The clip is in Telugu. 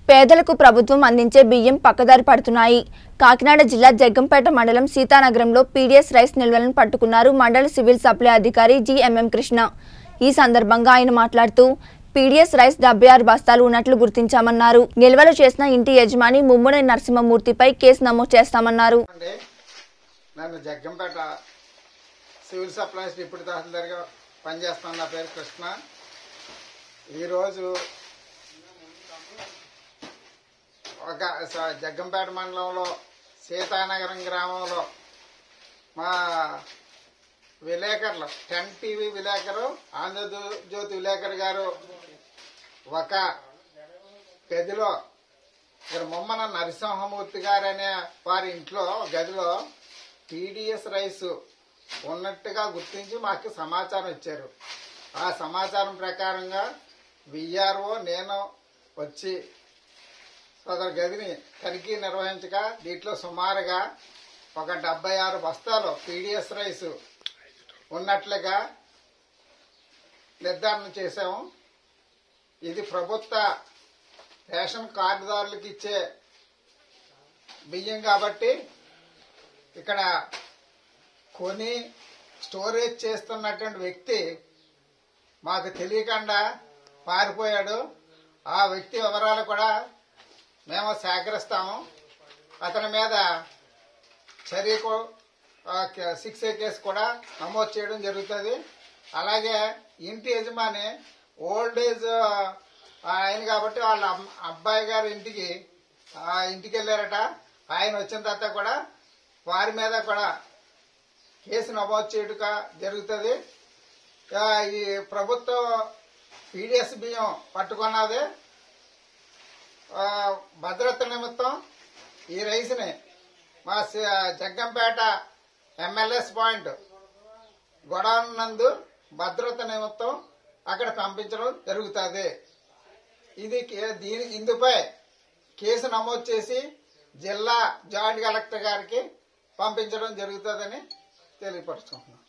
పేదలకు ప్రభుత్వం అందించే బియ్యం పక్కదారి పడుతున్నాయి కాకినాడ జిల్లా జగ్గంపేట మండలం సీతానగరంలో పీడీఎస్ రైస్ నిల్వలను పట్టుకున్నారు మండల సివిల్ సప్లై అధికారి జిఎంఎం కృష్ణ ఈ సందర్భంగా ఆయన మాట్లాడుతూ పీడీఎస్ రైస్ డెబ్బై ఆరు బస్తాలు ఉన్నట్లు గుర్తించామన్నారు నిల్వలు చేసిన ఇంటి యజమాని ముమ్ముడి నరసింహమూర్తిపై కేసు నమోదు చేస్తామన్నారు అండి నన్ను జగ్గంపేట సివిల్ సప్లైస్ డిప్యూటీ తహసీల్దార్గా పనిచేస్తాను నా పేరు కృష్ణ ఈరోజు ఒక స- జగ్గంపేట మండలంలో సీతానగరం గ్రామంలో మా విలేకరులు టెన్ టీవీ విలేకరు ఆంధ్రజ్యోతి విలేకరు గారు ఒక గదిలో ఇక్కడ మొమ్మన నరసింహమూర్తి గారు అనే వారి ఇంట్లో గదిలో టీడీఎస్ రైస్ ఉన్నట్టుగా గుర్తించి మాకు సమాచారం ఇచ్చారు ఆ సమాచారం ప్రకారంగా విఆర్ఓ నేను వచ్చి సదరు గదిని తనిఖీ నిర్వహించగా దీంట్లో సుమారుగా ఒక డెబ్బై ఆరు బస్తాలు పీడిఎస్ రైస్ ఉన్నట్లుగా నిర్ధారణ చేశాము ఇది ప్రభుత్వ రేషన్ కార్డుదారులకు ఇచ్చే బియ్యం కాబట్టి ఇక్కడ కొని స్టోరేజ్ చేస్తున్నటువంటి వ్యక్తి మాకు తెలియకుండా పారిపోయాడు ఆ వ్యక్తి వివరాలు కూడా మేము సేకరిస్తాము అతని మీద చర్యకు సిక్స్ ఏ కేసు కూడా నమోదు చేయడం జరుగుతుంది అలాగే ఇంటి యజమాని ఓల్డ్ ఏజ్ ఆయన కాబట్టి వాళ్ళ అమ్- అబ్బాయి గారి ఇంటికి ఆ ఇంటికి వెళ్ళారట ఆయన వచ్చిన తర్వాత కూడా వారి మీద కూడా కేసు నమోదు చేయటం జరుగుతుంది ఆ, ఈ ప్రభుత్వం పీడిఎస్ బియ్యం పట్టుకున్నది ఆ, భద్రత నిమిత్తం ఈ రైస్ని మా సి- జగ్గంపేట ఎమ్మెల్యేస్ పాయింట్ గొడవన్ నందు భద్రత నిమిత్తం అక్కడ పంపించడం జరుగుతుంది ఇది కే- దీని ఇందుపై కేసు నమోదు చేసి జిల్లా జాయింట్ కలెక్టర్ గారికి పంపించడం జరుగుతుందని తెలియపరుచుకుంటున్నాం